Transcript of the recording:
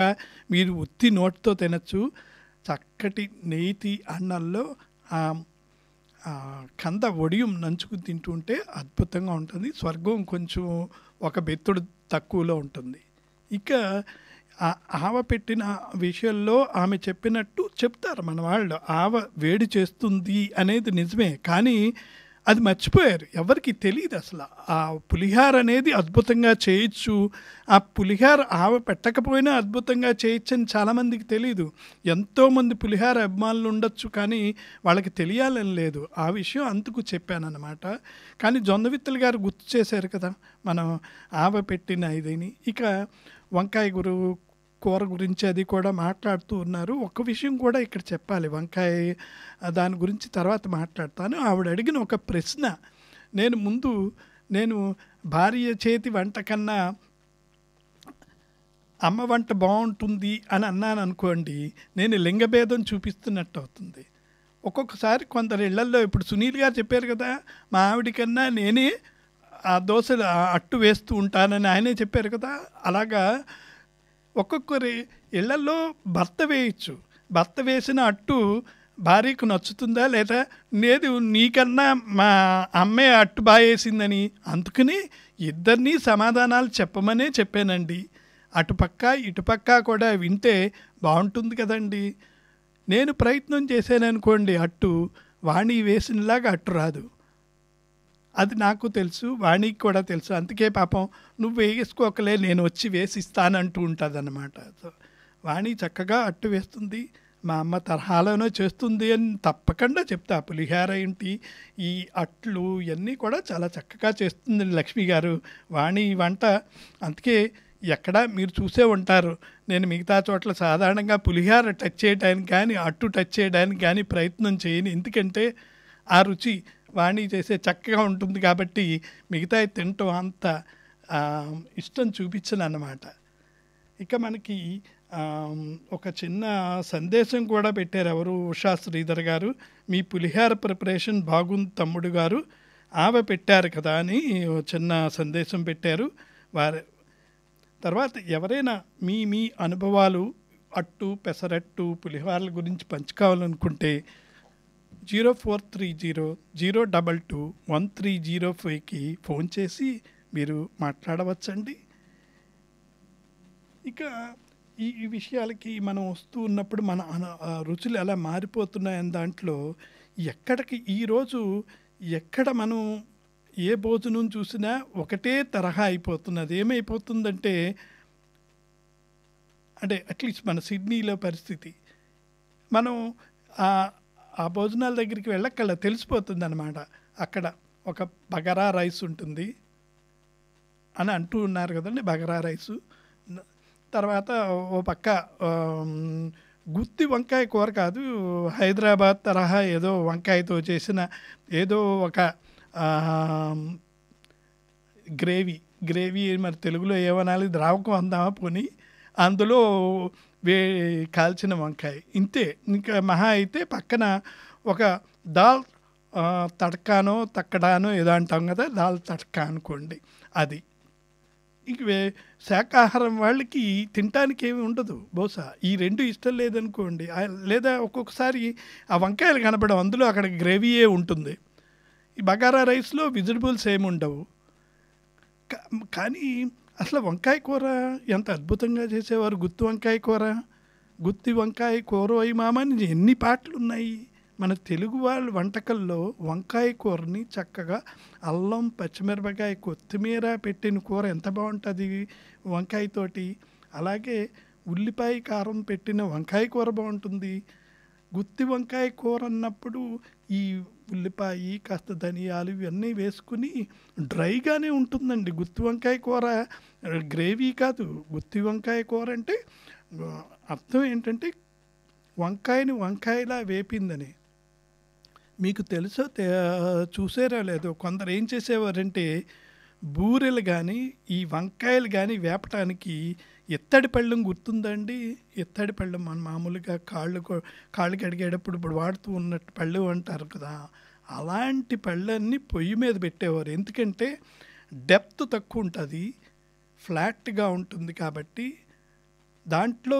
మీరు ఉత్తి నోటితో తినచ్చు చక్కటి నెయ్యి అన్నంలో ఆ ఆ కంద ఒడియం నంచుకుని తింటుంటే అద్భుతంగా ఉంటుంది స్వర్గం కొంచెం ఒక బెత్తుడు తక్కువలో ఉంటుంది ఇక ఆ ఆవ పెట్టిన విషయంలో ఆమె చెప్పినట్టు చెప్తారు మన వాళ్ళు ఆవ వేడి చేస్తుంది అనేది నిజమే కానీ అది మర్చిపోయారు ఎవరికి తెలియదు అసలు ఆ పులిహార అనేది అద్భుతంగా చేయొచ్చు ఆ పులిహార ఆవ పెట్టకపోయినా అద్భుతంగా చేయొచ్చు అని చాలామందికి తెలియదు ఎంతోమంది పులిహార అభిమానులు ఉండొచ్చు కానీ వాళ్ళకి తెలియాలని లేదు ఆ విషయం అందుకు చెప్పానన్నమాట కానీ జొన్నవిత్తలు గారు గుర్తు చేశారు కదా మనం ఆవ పెట్టిన ఇదిని ఇక వంకాయ గురు కూర గురించి అది కూడా మాట్లాడుతూ ఉన్నారు ఒక విషయం కూడా ఇక్కడ చెప్పాలి వంకాయ ఆ, దాని గురించి తర్వాత మాట్లాడతాను ఆవిడ అడిగిన ఒక ప్రశ్న నేను ముందు నేను భార్య చేతి వంట కన్నా అమ్మ వంట బాగుంటుంది అని అన్నాను అనుకోండి నేను లింగభేదం చూపిస్తున్నట్టు అవుతుంది ఒక్కొక్కసారి కొందరు ఇళ్లల్లో ఇప్పుడు సునీల్ గారు చెప్పారు కదా మా ఆవిడ కన్నా నేనే ఆ దోశలు ఆ అట్టు వేస్తూ ఉంటానని ఆయనే చెప్పారు కదా అలాగా ఒక్కొక్కరి ఇళ్లలో భర్త వేయచ్చు భర్త వేసిన అట్టు భార్యకు నచ్చుతుందా లేదా లేదు నీకన్నా మా అమ్మే అట్టు బాగా వేసిందని అందుకని ఇద్దరినీ సమాధానాలు చెప్పమనే చెప్పానండి అటుపక్క ఇటుపక్క కూడా వింటే బాగుంటుంది కదండి నేను ప్రయత్నం చేశాను అనుకోండి అట్టు వాణి వేసినలాగా అట్టు రాదు అది నాకు తెలుసు వాణికి కూడా తెలుసు అందుకే పాపం నువ్వు వేసుకోకలే నేను వచ్చి వేసి ఇస్తానంటూ ఉంటుంది అనమాట సో వాణి చక్కగా అట్టు వేస్తుంది మా అమ్మ తరహాలోనే చేస్తుంది అని తప్పకుండా చెప్తా పులిహార ఏంటి ఈ అట్లు ఇవన్నీ కూడా చాలా చక్కగా చేస్తుంది లక్ష్మి గారు వాణి వంట అందుకే ఎక్కడ మీరు చూసే ఉంటారు నేను మిగతా చోట్ల సాధారణంగా పులిహార టచ్ చేయడానికి కానీ అట్టు టచ్ చేయడానికి కానీ ప్రయత్నం చేయను ఎందుకంటే ఆ రుచి వాణి చేసే చక్కగా ఉంటుంది కాబట్టి మిగతా తినటం అంత ఆ, ఇష్టం చూపించను అన్నమాట ఇక మనకి ఆ, ఒక చిన్న సందేశం కూడా పెట్టారు ఎవరు ఉషా శ్రీధర్ గారు మీ పులిహార ప్రిపరేషన్ బాగుంది తమ్ముడు గారు ఆమె పెట్టారు కదా అని ఓ చిన్న సందేశం పెట్టారు వారి తర్వాత ఎవరైనా మీ మీ అనుభవాలు అట్టు పెసరట్టు పులిహోరల గురించి పంచుకోవాలనుకుంటే zero four three zero zero double two one three zero ఫైవ్కి ఫోన్ చేసి మీరు మాట్లాడవచ్చండి ఇక ఈ ఈ విషయాలకి మనం వస్తూ ఉన్నప్పుడు మన అన- ఆ రుచులు ఎలా మారిపోతున్నాయని దాంట్లో ఎక్కడికి ఈరోజు ఎక్కడ మనం ఏ భోజనం చూసినా ఒకటే తరహా అయిపోతున్నది ఏమైపోతుందంటే అంటే అట్లీస్ట్ మన సిడ్నీలో పరిస్థితి మనం ఆ ఆ భోజనాల దగ్గరికి వెళ్ళక్కల తెలిసిపోతుంది అనమాట అక్కడ ఒక బగరా రైస్ ఉంటుంది అని అంటూ ఉన్నారు కదండి బగరా రైసు న- తర్వాత ఓ పక్క ఆమ్, గుత్తి వంకాయ కూర కాదు హైదరాబాద్ తరహా ఏదో వంకాయతో చేసిన ఏదో ఒక ఆమ్, గ్రేవీ గ్రేవీ మరి తెలుగులో ఏమనాలి ద్రావకం అందామా పోనీ అందులో వే కాల్చిన వంకాయ ఇంతే ఇంకా మహా అయితే పక్కన ఒక దాల్ ఆ, తడకానో తక్కడానో ఏదో అంటాం కదా దాల్ తడకా అనుకోండి అది ఇంక వే- శాకాహారం వాళ్ళకి తినటానికి ఏమి ఉండదు బహుశా ఈ రెండు ఇష్టం లేదనుకోండి ఆ- లేదా ఒక్కొక్కసారి ఆ వంకాయలు కనపడం అందులో అక్కడ గ్రేవీయే ఉంటుంది ఈ బగారా రైస్లో వెజిటబుల్స్ ఏమి ఉండవు కా- కానీ అసలు వంకాయ కూర ఎంత అద్భుతంగా చేసేవారు గుత్తి వంకాయ కూర గుత్తి వంకాయ కూర అయి మామని ఎన్ని పాటలు ఉన్నాయి మన తెలుగు వాళ్ళ వంటకల్లో వంకాయ కూరని చక్కగా అల్లం పచ్చిమిరపకాయ కొత్తిమీర పెట్టిన కూర ఎంత బాగుంటుంది వంకాయతోటి అలాగే ఉల్లిపాయ కారం పెట్టిన వంకాయ కూర బాగుంటుంది గుత్తి వంకాయ కూర అన్నప్పుడు ఈ ఉల్లిపాయ కాస్త ధనియాలు ఇవన్నీ వేసుకుని డ్రైగానే ఉంటుందండి గుత్తి వంకాయ కూర గ్రేవీ కాదు గుత్తి వంకాయ కూర అంటే ఆ, అర్థం ఏంటంటే వంకాయని వంకాయలా వేపిందని మీకు తెలుసో తే- చూసారో లేదో కొందరు ఏం చేసేవారంటే బూరెలు కానీ ఈ వంకాయలు కానీ వేపటానికి ఎత్తడి పళ్ళెం గుర్తుందండి ఎత్తడి పళ్ళెం మన మామూలుగా కాళ్ళు కొ- కాళ్ళు కడిగేటప్పుడు ఇప్పుడు వాడుతూ ఉన్నట్టు పళ్ళు అంటారు కదా అలాంటి పళ్ళన్నీ పొయ్యి మీద పెట్టేవారు ఎందుకంటే డెప్త్ తక్కువ ఉంటుంది ఫ్లాట్గా ఉంటుంది కాబట్టి దాంట్లో